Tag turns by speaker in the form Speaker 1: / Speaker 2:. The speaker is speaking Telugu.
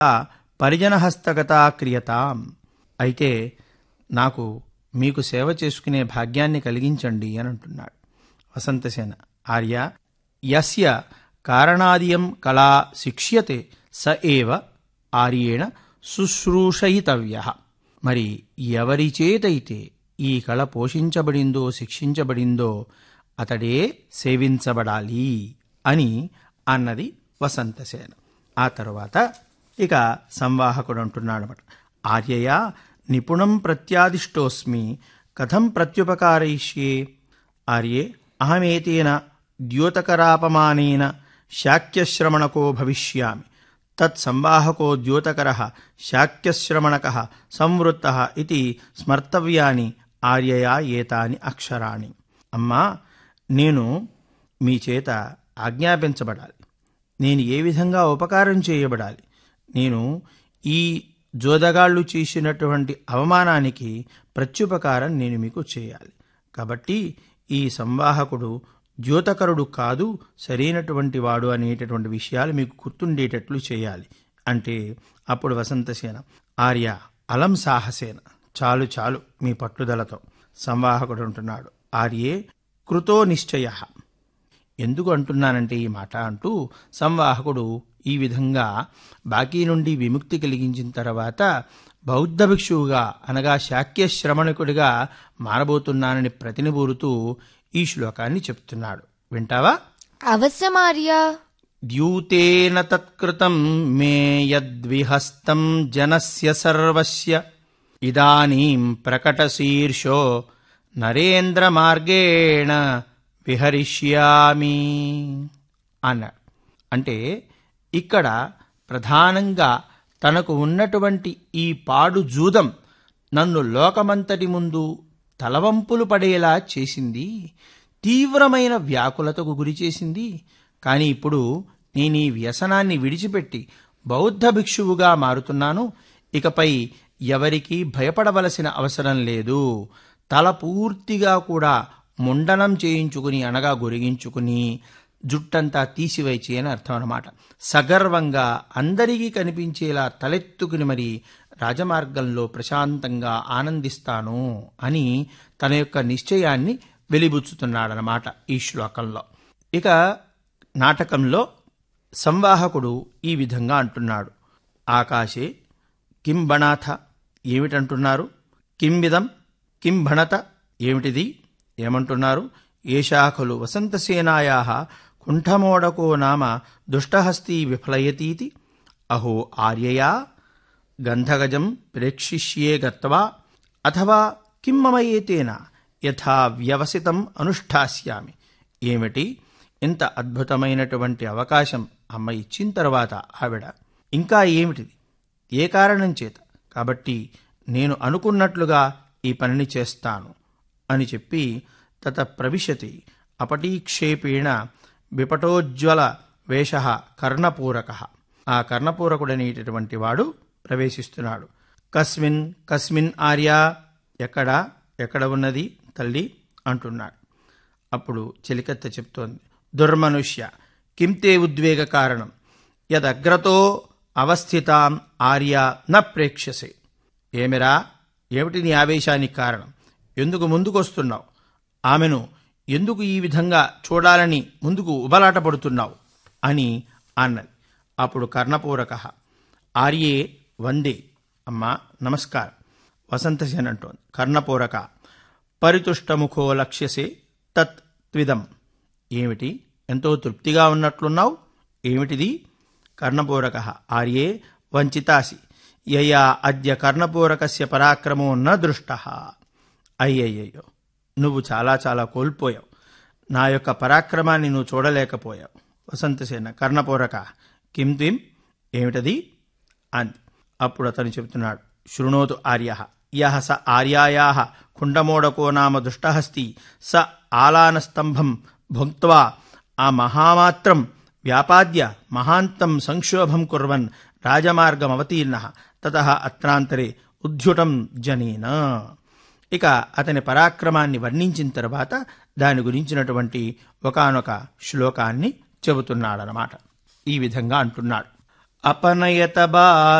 Speaker 1: పరిజనహస్తగతా క్రియతాం అయితే నాకు మీకు సేవ చేసుకునే భాగ్యాన్ని కలిగించండి అని అంటున్నాడు వసంతసేన ఆర్య యస్య కారణాదియం కళా శిక్ష్యతే స ఏవ ఆర్యేణ శుశ్రూషయితవ్య మరి ఎవరి చేతైతే ఈ కళ పోషించబడిందో శిక్షించబడిందో అతడే సేవించబడాలి అని అన్నది వసంతసేన ఆ తరువాత ఇక సంవాహకుడు అంటున్నాడనమాట ఆర్యయ నిపుణం ప్రత్యాదిష్టోస్మి కథం ప్రత్యుపకారయిష్యే ఆర్యే అహమేతేన ద్యోతకరాపమానేన శాక్యశ్రమణకో భవిష్యామి తత్సంవాహకో ద్యోతకర శాక్యశ్రమణక సంవృత్త ఇది స్మర్తవ్యాని ఆర్యయా ఏతాని అక్షరాణి అమ్మా నేను మీ చేత ఆజ్ఞాపించబడాలి నేను ఏ విధంగా ఉపకారం చేయబడాలి నేను ఈ జోదగాళ్ళు చేసినటువంటి అవమానానికి ప్రత్యుపకారం నేను మీకు చేయాలి కాబట్టి ఈ సంవాహకుడు ద్యోతకరుడు కాదు సరైనటువంటి వాడు అనేటటువంటి విషయాలు మీకు గుర్తుండేటట్లు చేయాలి అంటే అప్పుడు వసంతసేన ఆర్య అలం సాహసేన చాలు చాలు మీ పట్టుదలతో సంవాహకుడు అంటున్నాడు ఆర్యే కృతో నిశ్చయ ఎందుకు అంటున్నానంటే ఈ మాట అంటూ సంవాహకుడు ఈ విధంగా బాకీ నుండి విముక్తి కలిగించిన తర్వాత బౌద్ధ భిక్షువుగా అనగా శాక్య శ్రమణకుడిగా మారబోతున్నానని ప్రతినిబూరుతూ ఈ శ్లోకాన్ని చెప్తున్నాడు వింటావా
Speaker 2: అవశ్యమార్య
Speaker 1: ద్యూతేన తత్కృతం మే యద్విహస్తం జనస్య సర్వస్య ఇదానీం ప్రకటశీర్షో నరేంద్ర మార్గేణ విహరిష్యామి అన్నాడు అంటే ఇక్కడ ప్రధానంగా తనకు ఉన్నటువంటి ఈ పాడు జూదం నన్ను లోకమంతటి ముందు తలవంపులు పడేలా చేసింది తీవ్రమైన వ్యాకులతకు గురి చేసింది కానీ ఇప్పుడు నేను ఈ వ్యసనాన్ని విడిచిపెట్టి బౌద్ధ భిక్షువుగా మారుతున్నాను ఇకపై ఎవరికీ భయపడవలసిన అవసరం లేదు తల పూర్తిగా కూడా ముండనం చేయించుకుని అనగా గొరిగించుకుని జుట్టంతా తీసివేచి అని అర్థం అనమాట సగర్వంగా అందరికీ కనిపించేలా తలెత్తుకుని మరి రాజమార్గంలో ప్రశాంతంగా ఆనందిస్తాను అని తన యొక్క నిశ్చయాన్ని వెలిబుచ్చుతున్నాడనమాట ఈ శ్లోకంలో ఇక నాటకంలో సంవాహకుడు ఈ విధంగా అంటున్నాడు ఆకాశే కిం బణాథ ఏమిటంటున్నారు కిం విధం కిం భణత ఏమిటిది ఏమంటున్నారు ఏషాఖలు వసంతసేనాయా కుంఠమోడకో నామ దుష్టహస్తి విఫలయతీతి అహో ఆర్యయా గంధగజం ప్రేక్షిష్యే గత్వా అథవా కిం మమ ఏతేన యథా వ్యవసితం అనుష్ఠాస్యామి ఏమిటి ఇంత అద్భుతమైనటువంటి అవకాశం అమ్మ ఇచ్చిన తర్వాత ఆవిడ ఇంకా ఏమిటిది ఏ కారణం చేత కాబట్టి నేను అనుకున్నట్లుగా ఈ పనిని చేస్తాను అని చెప్పి తత ప్రవిశతి అపటీక్షేపేణ విపటోజ్వల వేష కర్ణపూరక ఆ కర్ణపూరకుడనేటటువంటి వాడు ప్రవేశిస్తున్నాడు కస్మిన్ కస్మిన్ ఆర్య ఎక్కడ ఎక్కడ ఉన్నది తల్లి అంటున్నాడు అప్పుడు చెలికత్త చెప్తోంది దుర్మనుష్య కింతే ఉద్వేగ కారణం యదగ్రతో అవస్థితాం ఆర్య న ప్రేక్షసే ఏమిరా ఏమిటి నీ ఆవేశానికి కారణం ఎందుకు ముందుకొస్తున్నావు ఆమెను ఎందుకు ఈ విధంగా చూడాలని ముందుకు ఉబలాట పడుతున్నావు అని అన్నది అప్పుడు కర్ణపూరక ఆర్యే వందే అమ్మా నమస్కారం వసంతసేన్ అంటోంది కర్ణపూరక పరితుష్టముఖో లక్ష్యసే తత్ త్విదం ఏమిటి ఎంతో తృప్తిగా ఉన్నట్లున్నావు ఏమిటిది కర్ణపూరక ఆర్యే వంచితాసి యయా అద్య కర్ణపూరకస్య పరాక్రమో న దృష్ట అయ్యయ్యయ్యో నువ్వు చాలా చాలా కోల్పోయావు నా యొక్క పరాక్రమాన్ని నువ్వు చూడలేకపోయావు వసంతసేన కర్ణపూరక కిం త్విం ఏమిటది అంది అప్పుడు అతను చెబుతున్నాడు శృణోతు ఆర్య యహ స ఆర్యాయా కుండమోడకో నామ దుష్టహస్తి స ఆలానస్తంభం భుక్త్వా ఆ మహామాత్రం వ్యాపాద్య మహాంతం సంక్షోభం కుర్వన్ రాజమార్గమవతీర్ణ తత అత్రాంతరే ఉద్యుటం జనేన ఇక అతని పరాక్రమాన్ని వర్ణించిన తర్వాత దాని గురించినటువంటి ఒకానొక శ్లోకాన్ని చెబుతున్నాడనమాట ఈ విధంగా అంటున్నాడు अपनयत बाल